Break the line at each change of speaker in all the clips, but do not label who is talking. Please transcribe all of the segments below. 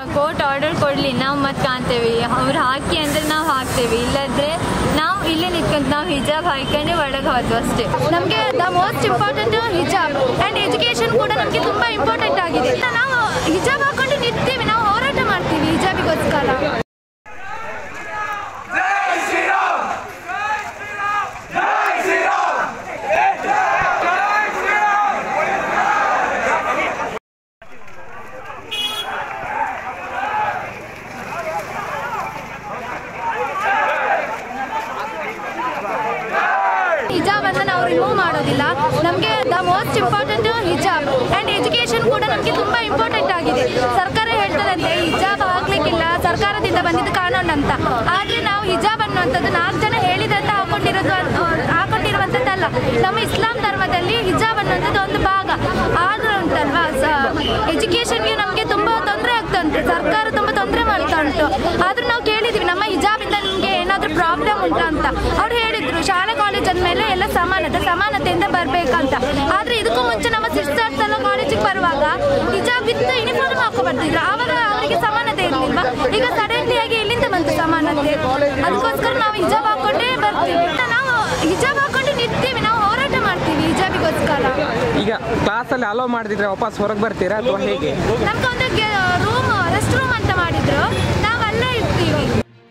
Court order ಕೊಡಲಿ ನಾವು ಮತ್ತೆ ಕಾಣ್ತೇವೆ ಅವ್ರು ಹಾಕಿ ಅಂದ್ರೆ ನಾವು ಹಾಕ್ತೇವೆ ಇಲ್ಲದ್ರೆ ನಾವು ಇಲ್ಲೇ ನಿಂತ್ಕೊಂತ ನಾವು ಹಿಜಾಬ್ ಹಾಕೊಂಡೆ ಒಳಗೆ ಹೋದ್ವು ಅಷ್ಟೇ
ನಮಗೆ ದ ಮೋಸ್ಟ್ ಇಂಪಾರ್ಟೆಂಟ್ ಹಿಜಾಬ್ ಆ್ಯಂಡ್ ಎಜುಕೇಶನ್ ಕೂಡ ನಮಗೆ ತುಂಬ ಇಂಪಾರ್ಟೆಂಟ್ ಆಗಿದೆ ಅಂತ ನಾವು ಹಿಜಾಬ್ ಹಾಕೊಂಡು ನಿಲ್ತೀವಿ ನಾವು ಹೋರಾಟ ಮಾಡ್ತೀವಿ ಹಿಜಾಬಿಗೋಸ್ಕರ ಹಿಜಾಬ್ ಅನ್ನ ನಾವು ರಿಮೂವ್ ಮಾಡೋದಿಲ್ಲ ನಮಗೆ ದ ಮೋಸ್ಟ್ ಇಂಪಾರ್ಟೆಂಟ್ ಹಿಜಾಬ್ ಆ್ಯಂಡ್ ಎಜುಕೇಶನ್ ಕೂಡ ನಮಗೆ ತುಂಬ ಇಂಪಾರ್ಟೆಂಟ್ ಆಗಿದೆ ಸರ್ಕಾರ ಹೇಳ್ತದಂತೆ ಹಿಜಾಬ್ ಹಾಕ್ಲಿಕ್ಕಿಲ್ಲ ಸರ್ಕಾರದಿಂದ ಬಂದಿದ್ದು ಕಾನೂನು ಅಂತ ಆದರೆ ನಾವು ಹಿಜಾಬ್ ಅನ್ನುವಂಥದ್ದು ನಾಲ್ಕು ಜನ ಹೇಳಿದಂತ ಹಾಕೊಂಡಿರೋದು ಅನ್- ಹಾಕೊಂಡಿರುವಂಥದ್ದಲ್ಲ ನಮ್ಮ ಇಸ್ಲಾಂ ಧರ್ಮದಲ್ಲಿ ಹಿಜಾಬ್ ಅನ್ನುವಂಥದ್ದು ಒಂದು ಭಾಗ ಆದರೂ ಉಂಟಲ್ವಾ ಎಜುಕೇಶನ್ಗೆ ನಮಗೆ ತುಂಬ ತೊಂದರೆ ಆಗ್ತಾ ಉಂಟು ಸರ್ಕಾರ ತುಂಬ ತೊಂದರೆ ಮಾಡ್ತಾ ಉಂಟು ಆದರೂ ನಾವು ಕೇಳಿದ್ದೀವಿ ನಮ್ಮ ಹಿಜಾಬಿಂದ ನಿಮಗೆ ಏನಾದರೂ ಪ್ರಾಬ್ಲಮ್ ಉಂಟಾ ಅಂತ ಅವ್ರು ಹೇಳಿದ್ರು ಶಾಲೆ ಕಾಲೇಜ್ ಅಂದಮೇಲೆ ಎಲ್ಲ ಸಮಾನತೆ ಸಮಾನತೆಯಿಂದ ಬರಬೇಕಂತ ಆದರೆ ಇದಕ್ಕೂ ಮುಂಚೆ ನಮ್ಮ ಸಿಸ್ಟರ್ಸ್ ಎಲ್ಲ ಕಾಲೇಜಿಗೆ ಬರುವಾಗ ಹಿಜಾಬ್ ವಿತ್ ಯೂನಿಫಾರ್ಮ್ ಹಾಕೋ ಬರ್ತಿದ್ರು ಆವಾಗ ಅವರಿಗೆ ಸಮಾನತೆ ಇರಲಿಲ್ವಾ ಈಗ ಸಡನ್ಲಿ ಆಗಿ ಎಲ್ಲಿಂದ ಬಂತು ಸಮಾನತೆ ಅದಕ್ಕೋಸ್ಕರ ನಾವು ಹಿಜಾಬ್ ಹಾಕೊಂಡೇ ಬರ್ತೀವಿ ಅಂತ ನಾವು ಹಿಜಾಬ್ ಹಾಕೊಂಡು ನಿಲ್ತೀವಿ ನಾವು ಹೋರಾಟ ಮಾಡ್ತೀವಿ ಹಿಜಾಬಿಗೋಸ್ಕರ
ಈಗ ಕ್ಲಾಸಲ್ಲಿ ಅಲೋ ಮಾಡಿದ್ರೆ ವಾಪಸ್ ಹೊರಗೆ ಬರ್ತೀರಾ ಅಥವಾ ಹೇಗೆ
ನಮ್ಗೆ ಒಂದು ರೂಮ್ ರೆಸ್ಟ್ ರೂಮ್ ಅಂತ ಮಾಡಿದ್ರು ನಾವು ಅಲ್ಲೇ ಇರ್ತೀವಿ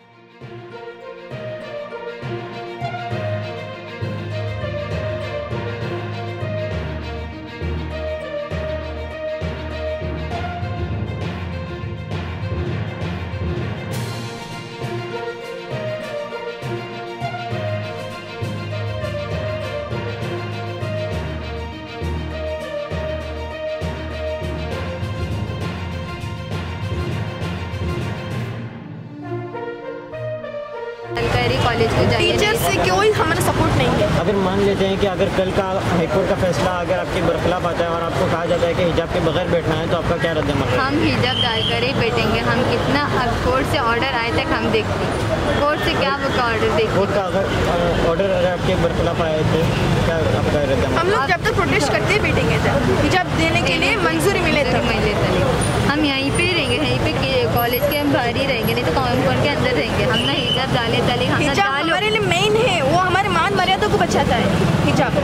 सरकारी कॉलेज को जाइए
टीचर से कोई हमारा सपोर्ट नहीं है
अगर मान लेते हैं कि अगर कल का हाईकोर्ट का फैसला अगर आपके बरखिलाफ आता है और आपको कहा जाता है कि हिजाब के बगैर बैठना है तो आपका क्या रद्द अमल
हम हिजाब डालकर ही बैठेंगे हम कितना अब कोर्ट से ऑर्डर आए तक हम देखते हैं। कोर्ट से क्या वो का ऑर्डर देखते
कोर्ट का अगर ऑर्डर अगर आपके बरखिलाफ आए तो क्या आपका रद्द अमल
हम लोग जब तक प्रोटेस्ट करते बैठेंगे हिजाब देने के लिए मंजूरी मिले
हैं। महीने तक हम यहीं पे ही रहेंगे यहीं पे कॉलेज के हम बाहर ही रहेंगे नहीं तो कॉम्पाउंड के अंदर रहेंगे हम ना हिजाब डाले तले हम ना
हिजाब
डालो
हमारे लिए मेन है वो हमारे मान मर्यादा को बचाता है हिजाब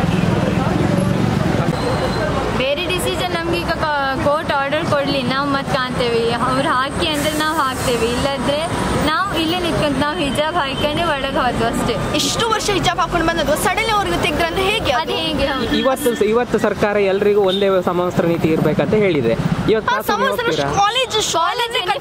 ಬೇರೆ ಡಿಸಿಷನ್ ನಮ್ಗೆ ಈಗ ಕೋರ್ಟ್ ಆರ್ಡರ್ ಕೊಡಲಿ ನಾವು ಮತ್ತೆ ಕಾಣ್ತೇವೆ ಅವ್ರು ಹಾಕಿ ಅಂದ್ರೆ ನಾವು ಹಾಕ್ತೇವೆ ಇಲ್ಲದ್ರೆ ನಾವು ಇಲ್ಲೇ ನಿಂತ್ಕೊಂತ ನಾವು ಹಿಜಾಬ್ ಹಾಕೊಂಡೆ ಒಳಗೆ ಹೋದ್ವು ಅಷ್ಟೇ
ಎಷ್ಟು ವರ್ಷ ಹಿಜಾಬ್ ಹಾಕೊಂಡು ಬಂದದ್ದು ಸಡನ್ಲಿ ಅವ್ರಿಗೆ ತೆಗ್ದ್ರಂದ್ರೆ ಹೇಗೆ
ಅದು ಹೇಗೆ ಹೌದು.
ಇವತ್ತು ಇವತ್ತು ಸರ್ಕಾರ ಎಲ್ರಿಗೂ ಒಂದೇ ಸಮವಸ್ತ್ರ ನೀತಿ ಇರ್ಬೇಕಂತ ಹೇಳಿದೆ ಇವತ್ತು
ಆ
ಕ್ಲಾಸಲ್ಲಿ
ಸಮವಸ್ತ್ರ
ಹೋಗ್ತೀರಾ
ಕಾಲೇಜ್ ಶಾಲೆನೇ